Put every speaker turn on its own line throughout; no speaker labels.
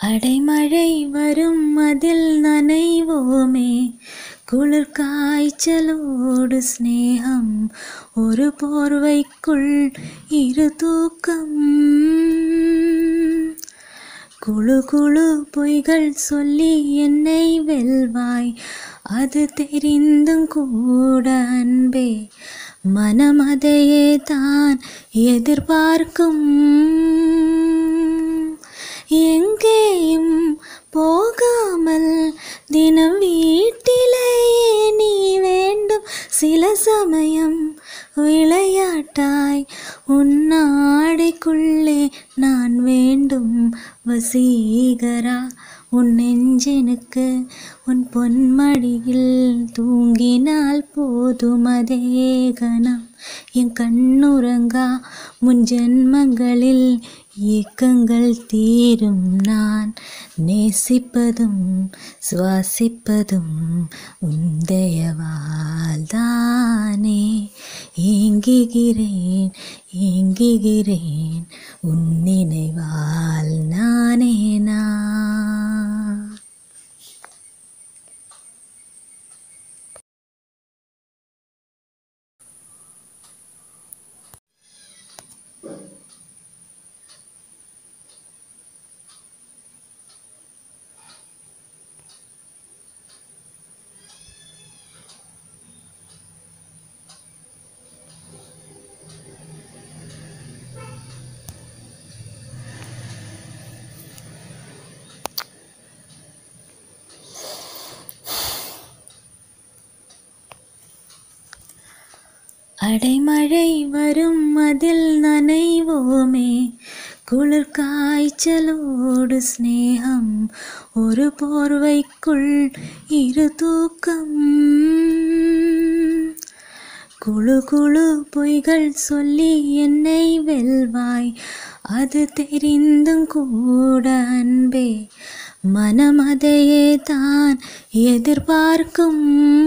அடைமழை வரும் அதில் நனைவோமே குளிர் காய்ச்சலோடு சிநேகம் ஒரு போர்வைக்குள் இரு தூக்கம் குழு குழு பொய்கள் சொல்லி என்னை வெல்வாய் அது தெரிந்தும் கூட அன்பே மனம் அதையே தான் எதிர்பார்க்கும் எங்கேயும் போகாமல் தினம் வீட்டிலேயே நீ வேண்டும் சில சமயம் விளையாட்டாய் உன்னாடைக்குள்ளே நான் வேண்டும் வசீகரா உன் நெஞ்சனுக்கு உன் பொன்மடியில் தூங்கினால் போதும் அதே கணம் என் கண்ணுறங்கா முன் ஜென்மங்களில் ஏக்கங்கள் தீரும் நான் நேசிப்பதும் சுவாசிப்பதும் உந்தயவால் தானே ஏங்குகிறேன் ஏங்குகிறேன் உன் நினைவால் நானே நான் அடைமழை வரும் அதில் நனைவோமே குளிர் காய்ச்சலோடு சிநேகம் ஒரு போர்வைக்குள் இரு தூக்கம் குழு குழு பொய்கள் சொல்லி என்னை வெல்வாய் அது தெரிந்தும் கூட அன்பே மனம் அதையே தான் எதிர்பார்க்கும்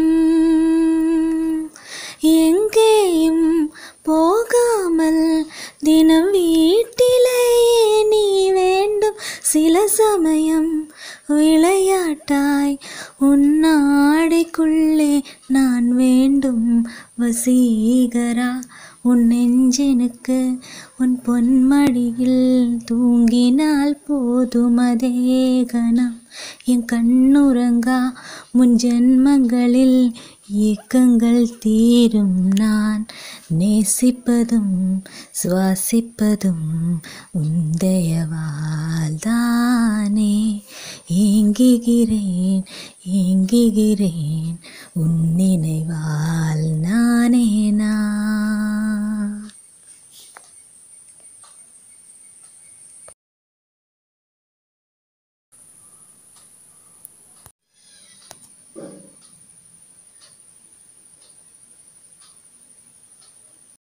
எங்கேயும் போகாமல் தினம் வீட்டிலேயே நீ வேண்டும் சில சமயம் விளையாட்டாய் உன்னாடைக்குள்ளே நான் வேண்டும் வசீகரா உன் நெஞ்சனுக்கு உன் பொன்மடியில் தூங்கினால் போதும் அதே கணம் என் கண்ணுறங்கா முன் ஜென்மங்களில் ஏக்கங்கள் தீரும் நான் நேசிப்பதும் சுவாசிப்பதும் உந்தயவால் தானே ஏங்குகிறேன் ஏங்குகிறேன் உன் நினைவால் நானே நான்